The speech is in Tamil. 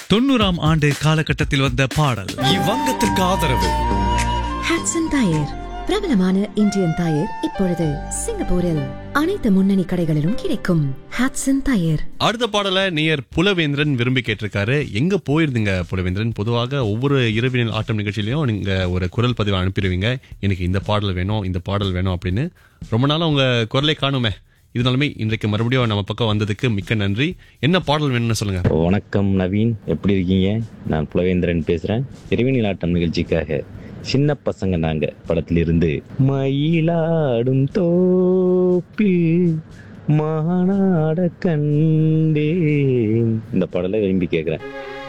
தொண்ணூறாம் ஆண்டு காலகட்டத்தில் வந்த பாடல் இவ்வங்கத்திற்கு ஆதரவு ஹாட்சன் டயர் பிரபலமான இந்தியன் டயர் இப்பொழுது சிங்கப்பூரில் அனைத்து முன்னணி கடைகளிலும் கிடைக்கும் ஹாட்சன் டயர் அடுத்த பாடலை நேயர் புலவேந்திரன் விரும்பி கேட்டிருக்காரு எங்க போயிருந்தீங்க புலவேந்திரன் பொதுவாக ஒவ்வொரு இரவினில் ஆட்டம் நிகழ்ச்சியிலையும் நீங்க ஒரு குரல் பதிவை அனுப்பிடுவீங்க எனக்கு இந்த பாடல் வேணும் இந்த பாடல் வேணும் அப்படின்னு ரொம்ப நாளா உங்க குரலை காணுமே இருந்தாலுமே இன்றைக்கு மறுபடியும் நம்ம பக்கம் வந்ததுக்கு மிக்க நன்றி என்ன பாடல் வேணும்னு சொல்லுங்க வணக்கம் நவீன் எப்படி இருக்கீங்க நான் புலவேந்திரன் பேசுறேன் இரவினில் ஆட்டம் நிகழ்ச்சிக்காக சின்ன பசங்க நாங்க படத்திலிருந்து மயிலாடும் தோப்பில் மானாட கண்டேன் இந்த பாடலை விரும்பி கேட்குறேன்